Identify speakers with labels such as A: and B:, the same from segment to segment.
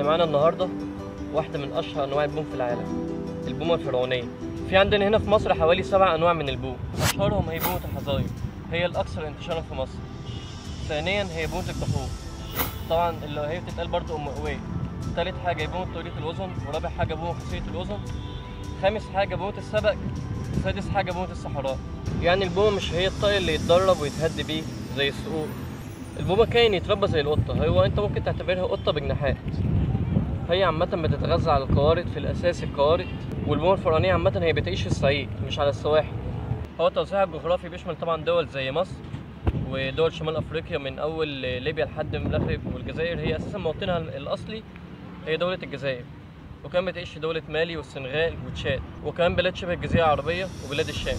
A: معانا النهارده واحدة من أشهر أنواع البوم في العالم البومة الفرعونية في عندنا هنا في مصر حوالي سبع أنواع من البوم أشهرهم هي بومة الحظاير هي الأكثر انتشارا في مصر ثانيا هي بومة الكحول طبعا اللي هي بتتقال برضه أم قوية تالت حاجة هي بومة طريق الأذن ورابع حاجة بومة خاصية الأذن خامس حاجة بومة السبق سادس حاجة بومة الصحراء يعني البومة مش هي الطائر اللي يتدرب ويتهد بيه زي الصقور البومة كائن يتربى زي القطة هو انت ممكن تعتبرها قطة بجناحات هي عامة بتتغذى على القوارض في الأساس القوارض والبومة الفرعونية عامة هي بتعيش في الصعيد مش على السواحل هو توزيعها الجغرافي بيشمل طبعا دول زي مصر ودول شمال أفريقيا من أول ليبيا لحد المغرب والجزائر هي أساسا موطنها الأصلي هي دولة الجزائر وكمان بتعيش في دولة مالي والسنغال وتشاد وكمان بلاد شبه الجزيرة العربية وبلاد الشام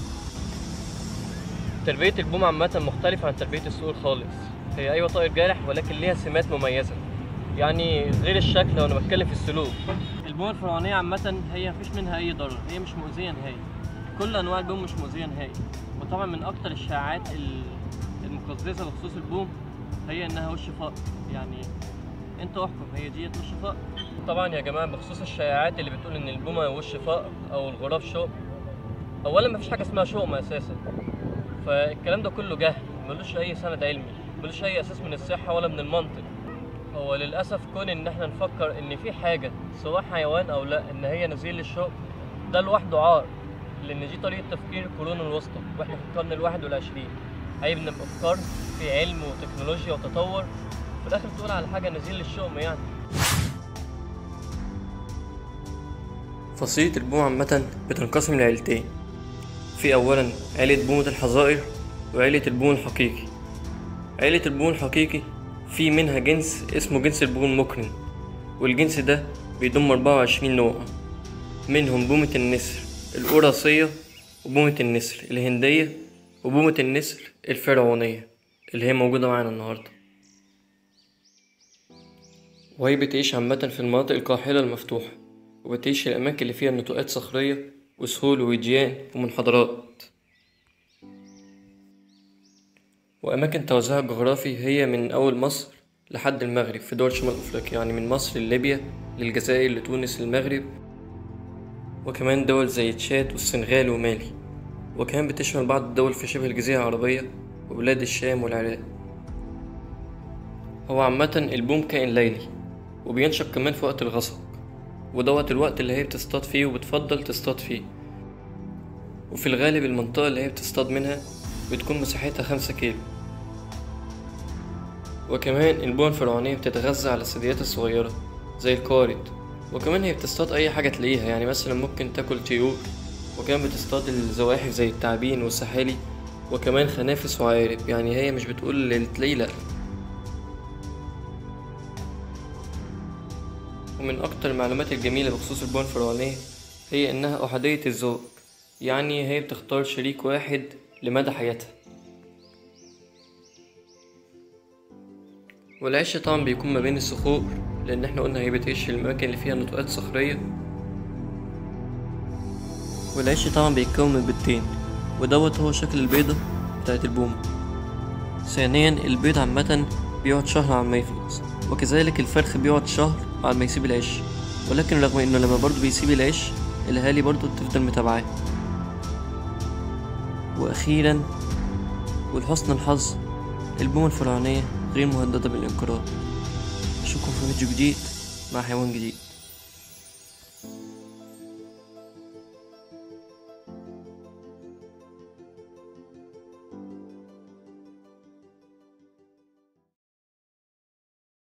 A: تربية البوم عامة مختلفة عن تربية الصقور خالص هي أيوة طائر جارح ولكن ليها سمات مميزة يعني غير الشكل وأنا بتكلم في السلوك البومة الفرعونية عامة هي مفيش منها أي ضرر هي مش مؤذية نهائي كل أنواع البوم مش مؤذية نهائي وطبعا من أكتر الشائعات ال- المقززة بخصوص البوم هي إنها وش فقر يعني أنت احكم هي ديت وش فقر طبعا يا جماعة بخصوص الشائعات اللي بتقول إن البومة وش فقر أو الغراب شؤم أولا مفيش حاجة اسمها شؤم أساسا فالكلام ده كله جهل ملوش اي سند علمي ملوش اي اساس من الصحه ولا من المنطق هو للاسف كون ان احنا نفكر ان في حاجه سواء حيوان او لا ان هي نزيل للشوق ده لوحده عار لان دي طريقه تفكير القرون الوسطى واحنا في القرن الواحد والعشرين عيب نبقى في قرن في علم وتكنولوجيا وتطور في الاخر تقول على حاجه نزيل للشؤم يعني فصيلة البوم عامة بتنقسم لعيلتين في أولا عيلة بومة الحظائر وعيلة البوم الحقيقي عيلة البوم الحقيقي في منها جنس اسمه جنس البوم المقرن والجنس ده بيضم 24 نوع منهم بومة النسر القراصية وبومة النسر الهندية وبومة النسر الفرعونية اللي هي موجودة معانا النهاردة وهي بتعيش عامة في المناطق القاحلة المفتوحة وبتعيش في الأماكن اللي فيها نتوءات صخرية وسهول ووديان ومنحدرات وأماكن توزيعها الجغرافي هي من أول مصر لحد المغرب في دول شمال أفريقيا يعني من مصر لليبيا للجزائر لتونس للمغرب وكمان دول زي تشاد والسنغال ومالي وكمان بتشمل بعض الدول في شبه الجزيرة العربية وبلاد الشام والعراق هو عامة البوم كائن ليلي وبينشق كمان في وقت الغسق ودوت الوقت اللي هي بتصطاد فيه وبتفضل تصطاد فيه وفي الغالب المنطقة اللي هي بتصطاد منها بتكون مساحتها خمسة كيلو وكمان البومة الفرعونية بتتغذى على الثدييات الصغيرة زي القارد وكمان هي بتصطاد أي حاجة تلاقيها يعني مثلا ممكن تاكل طيور وكمان بتصطاد الزواحف زي التعابين والسحالي وكمان خنافس وعقارب يعني هي مش بتقول اللي تلاقيه لأ ومن أكتر المعلومات الجميلة بخصوص البومة الفرعونية هي إنها أحادية الذوق يعني هي بتختار شريك واحد لمدى حياتها والعيش طبعا بيكون ما بين الصخور لأن احنا قلنا هي بتعيش في الأماكن اللي فيها نتوءات صخرية والعيش طبعا بيتكون من بيضتين ودوت هو شكل البيضة بتاعت البومة ثانيا البيض عامة بيقعد شهر على ما يخلص وكذلك الفرخ بيقعد شهر على ما يسيب العيش ولكن رغم انه لما برضه بيسيب العيش الاهالي برضه بتفضل متابعاه واخيرا ولحسن الحظ البومة الفرعونية غير مهددة بالانقراض اشوفكم في فيديو جديد مع حيوان جديد